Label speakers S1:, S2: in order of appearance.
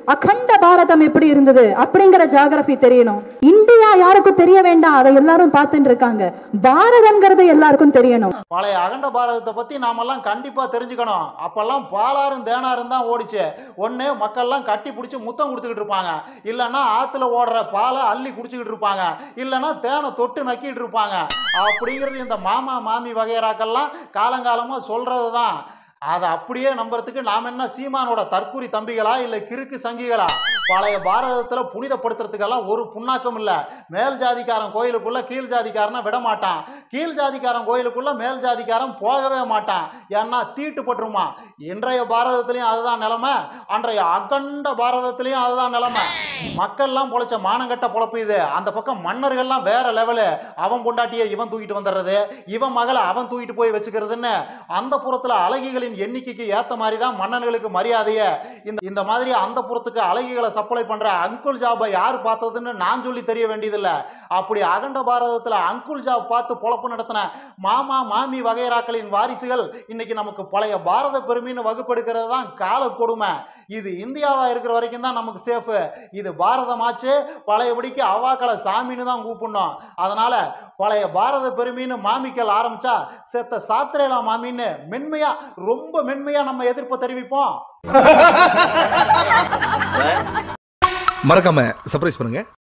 S1: அகண்ட பாரதம் எப்படி இருந்தது அப்படிங்கிற ஜாகிரபி தெரியணும் இந்தியா யாருக்கும் தெரிய வேண்டாம் அதை எல்லாரும் பார்த்துட்டு இருக்காங்க பாரதம்ங்கிறது எல்லாருக்கும் தெரியணும்
S2: பழைய அகண்ட பாரதத்தை பத்தி நாமெல்லாம் கண்டிப்பா தெரிஞ்சுக்கணும் அப்பெல்லாம் பாலாரும் தேனாரும் தான் ஓடிச்சு ஒண்ணு மக்கள்லாம் கட்டி பிடிச்சி முத்தம் கொடுத்துக்கிட்டு இருப்பாங்க இல்லைன்னா ஆத்துல ஓடுற பாலை அள்ளி குடிச்சுக்கிட்டு இருப்பாங்க இல்லைன்னா தேனை தொட்டு நக்கிட்டு இருப்பாங்க அப்படிங்கிறது இந்த மாமா மாமி வகையறாக்கெல்லாம் காலங்காலமா சொல்றது தான் அதை அப்படியே நம்புறதுக்கு நாம் என்ன சீமானோட தற்குறி தம்பிகளா இல்லை கிறுக்கு சங்கிகளா பழைய பாரதத்தில் புனிதப்படுத்துறதுக்கெல்லாம் ஒரு புண்ணாக்கம் இல்லை மேல் ஜாதிக்காரன் கோயிலுக்குள்ள கீழ் ஜாதிக்காரனை விட மாட்டான் கீழ் ஜாதிக்காரன் கோயிலுக்குள்ள மேல் ஜாதிக்காரன் போகவே மாட்டான் ஏன்னா தீட்டுப்பட்டுருமா இன்றைய பாரதத்திலையும் அதுதான் நிலைமை அன்றைய அகண்ட பாரதத்திலையும் அதுதான் நிலைமை மக்கள்லாம் பொழைச்ச மானங்கட்ட பொழப்பு இது அந்த பக்கம் மன்னர்கள்லாம் வேற லெவலு அவன் பொண்டாட்டியை இவன் தூக்கிட்டு வந்துடுறது இவன் மகளை அவன் தூக்கிட்டு போய் வச்சுக்கிறதுன்னு அந்த புறத்துல அழகிகளின் எண்ணிக்கைக்கு ஏத்த மாதிரி தான் மன்னர்களுக்கு மரியாதையே இந்த இந்த மாதிரி அந்த புறத்துக்கு அழகிகளை சப்ளை பண்ற அங்குல் ஜாபை யார் பார்த்ததுன்னு நான் சொல்லி தெரிய வேண்டியதில்லை அப்படி அகண்ட பாரதத்துல அங்குல் ஜாப் பார்த்து பொழப்பு நடத்தின மாமா மாமி வகைராக்களின் வாரிசுகள் இன்னைக்கு நமக்கு பழைய பாரத பெருமைன்னு வகுப்பெடுக்கிறது தான் கால கொடுமை இது இந்தியாவா இருக்கிற வரைக்கும் தான் நமக்கு சேஃபு இது பாரதமாச்சு பழையபடிக்கு அவாக்களை சாமின்னு தான் கூப்பிடணும் அதனால பழைய பாரத பெருமைன்னு மாமிக்கல் ஆரம்பிச்சா செத்த சாத்திரேலா மாமின்னு மென்மையா ரொம்ப மென்மையா நம்ம எதிர்ப்பை தெரிவிப்போம்
S3: மறக்காம சர்ப்ரைஸ் பண்ணுங்க